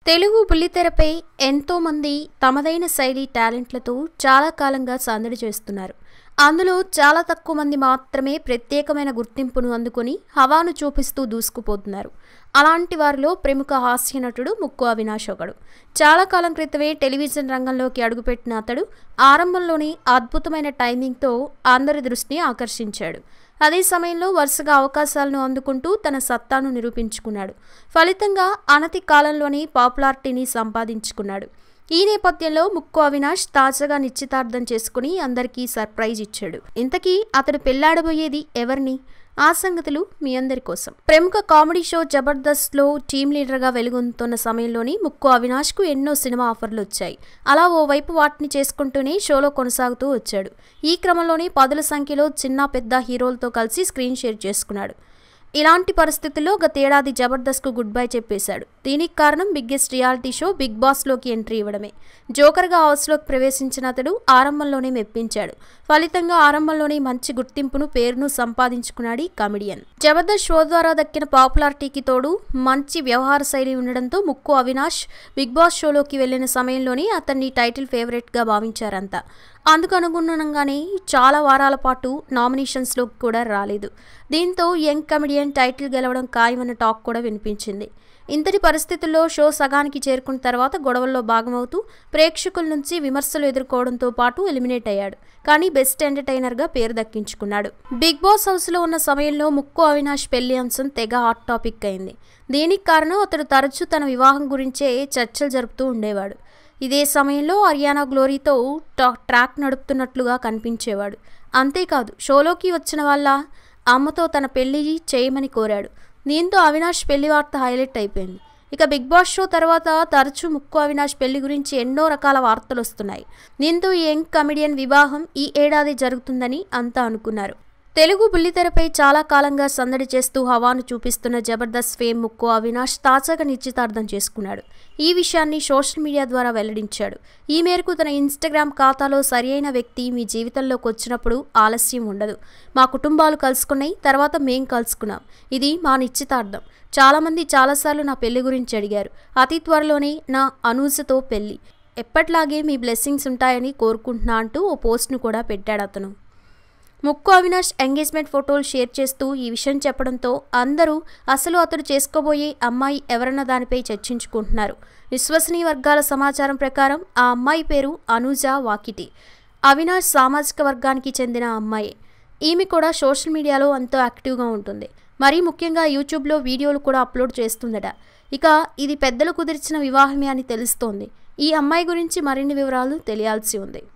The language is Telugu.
తెలుగు బుల్లితెరపై ఎంతోమంది తమదైన శైలి టాలెంట్లతో చాలా కాలంగా సందడి చేస్తున్నారు అందులో చాలా తక్కువ మంది మాత్రమే ప్రత్యేకమైన గుర్తింపును అందుకొని హవాను చూపిస్తూ దూసుకుపోతున్నారు అలాంటి వారిలో ప్రముఖ హాస్య నటుడు ముక్కు అవినాష్ ఒకడు చాలా కాలం క్రితమే టెలివిజన్ రంగంలోకి అడుగుపెట్టిన అతడు ఆరంభంలోనే అద్భుతమైన టైమింగ్తో అందరి దృష్టిని ఆకర్షించాడు అదే సమయంలో వరుసగా అవకాశాలను అందుకుంటూ తన సత్తాను నిరూపించుకున్నాడు ఫలితంగా అనతి కాలంలోనే పాపులారిటీని సంపాదించుకున్నాడు ఈ నేపథ్యంలో ముక్కు అవినాష్ తాజాగా నిశ్చితార్థం చేసుకుని అందరికీ సర్ప్రైజ్ ఇచ్చాడు ఇంతకీ అతడు పెళ్లాడబోయేది ఎవరిని ఆ సంగతులు మీ అందరి కోసం ప్రముఖ కామెడీ షో జబర్దస్త్లో టీం లీడర్గా వెలుగొందుతున్న సమయంలోని ముక్కు అవినాష్కు ఎన్నో సినిమా ఆఫర్లు వచ్చాయి అలా ఓవైపు వాటిని చేసుకుంటూనే షోలో కొనసాగుతూ వచ్చాడు ఈ క్రమంలోనే పదుల సంఖ్యలో చిన్న పెద్ద హీరోలతో కలిసి స్క్రీన్ షేర్ చేసుకున్నాడు ఇలాంటి పరిస్థితుల్లో గతేడాది జబర్దస్త్కు గుడ్ బై చెప్పేశాడు దీనికి కారణం బిగ్గెస్ట్ రియాలిటీ షో బిగ్ బాస్లోకి ఎంట్రీ ఇవ్వడమే జోకర్గా హౌస్లోకి ప్రవేశించిన అతడు ఆరంభంలోనే మెప్పించాడు ఫలితంగా ఆరంభంలోనే మంచి గుర్తింపును పేరును సంపాదించుకున్నాడు ఈ కమెడియన్ జబర్దస్త్ షో ద్వారా దక్కిన పాపులారిటీకి తోడు మంచి వ్యవహార శైలి ఉండడంతో ముక్కు అవినాష్ బిగ్ బాస్ షోలోకి వెళ్లిన సమయంలోనే అతన్ని టైటిల్ ఫేవరెట్గా భావించారంతా అందుకు అనుగుణంగానే చాలా వారాల పాటు నామినేషన్స్లోకి కూడా రాలేదు దీంతో యంగ్ కమెడియన్ టైటిల్ గెలవడం ఖాయమన్న టాక్ కూడా వినిపించింది ఇంతటి పరిస్థితుల్లో షో సగానికి చేరుకున్న తర్వాత గొడవల్లో భాగమవుతూ ప్రేక్షకుల నుంచి విమర్శలు ఎదుర్కోవడంతో పాటు ఎలిమినేట్ అయ్యాడు కానీ బెస్ట్ ఎంటర్టైనర్గా పేరు దక్కించుకున్నాడు బిగ్ బాస్ హౌస్లో ఉన్న సమయంలో ముక్కు అవినాష్ పెళ్లి అంశం తెగ హాట్ టాపిక్ అయింది దీనికి కారణం అతడు తరచూ తన వివాహం గురించే చర్చలు జరుపుతూ ఉండేవాడు ఇదే సమయంలో హర్యానా గ్లోరీతో ట్రాక్ నడుపుతున్నట్లుగా కనిపించేవాడు అంతేకాదు షోలోకి వచ్చిన వాళ్ళ అమ్మతో తన పెళ్లి చేయమని కోరాడు దీంతో అవినాష్ పెళ్లి వార్త హైలైట్ అయిపోయింది ఇక బిగ్ బాస్ షో తర్వాత తరచూ ముక్కు అవినాష్ పెళ్లి గురించి ఎన్నో రకాల వార్తలు వస్తున్నాయి దీంతో యంగ్ కమెడియన్ వివాహం ఈ ఏడాది జరుగుతుందని అంతా అనుకున్నారు తెలుగు బుల్లితెరపై చాలా కాలంగా సందడి చేస్తూ హవాను చూపిస్తున్న జబర్దస్త్ ఫేమ్ ముక్కు అవినాష్ తాజాగా నిశ్చితార్థం చేసుకున్నాడు ఈ విషయాన్ని సోషల్ మీడియా ద్వారా వెల్లడించాడు ఈ మేరకు తన ఇన్స్టాగ్రామ్ ఖాతాలో సరియైన వ్యక్తి మీ జీవితంలోకి వచ్చినప్పుడు ఆలస్యం ఉండదు మా కుటుంబాలు కలుసుకున్నాయి తర్వాత మేం కలుసుకున్నాం ఇది మా నిశ్చితార్థం చాలామంది చాలాసార్లు నా పెళ్లి గురించి అడిగారు అతి త్వరలోనే నా అనూజతో పెళ్లి ఎప్పట్లాగే మీ బ్లెస్సింగ్స్ ఉంటాయని కోరుకుంటున్నా అంటూ ఓ పోస్ట్ను కూడా పెట్టాడు అతను ముక్కు అవినాష్ ఎంగేజ్మెంట్ ఫోటోలు షేర్ చేస్తూ ఈ విషయం చెప్పడంతో అందరూ అసలు అతడు చేసుకోబోయే అమ్మాయి ఎవరన్న దానిపై చర్చించుకుంటున్నారు విశ్వసనీయ వర్గాల సమాచారం ప్రకారం ఆ అమ్మాయి పేరు అనూజ వాకిటి అవినాష్ సామాజిక వర్గానికి చెందిన అమ్మాయి ఈమె కూడా సోషల్ మీడియాలో ఎంతో యాక్టివ్గా ఉంటుంది మరీ ముఖ్యంగా యూట్యూబ్లో వీడియోలు కూడా అప్లోడ్ చేస్తుందట ఇక ఇది పెద్దలు కుదిర్చిన వివాహమే అని తెలుస్తోంది ఈ అమ్మాయి గురించి మరిన్ని వివరాలు తెలియాల్సి ఉంది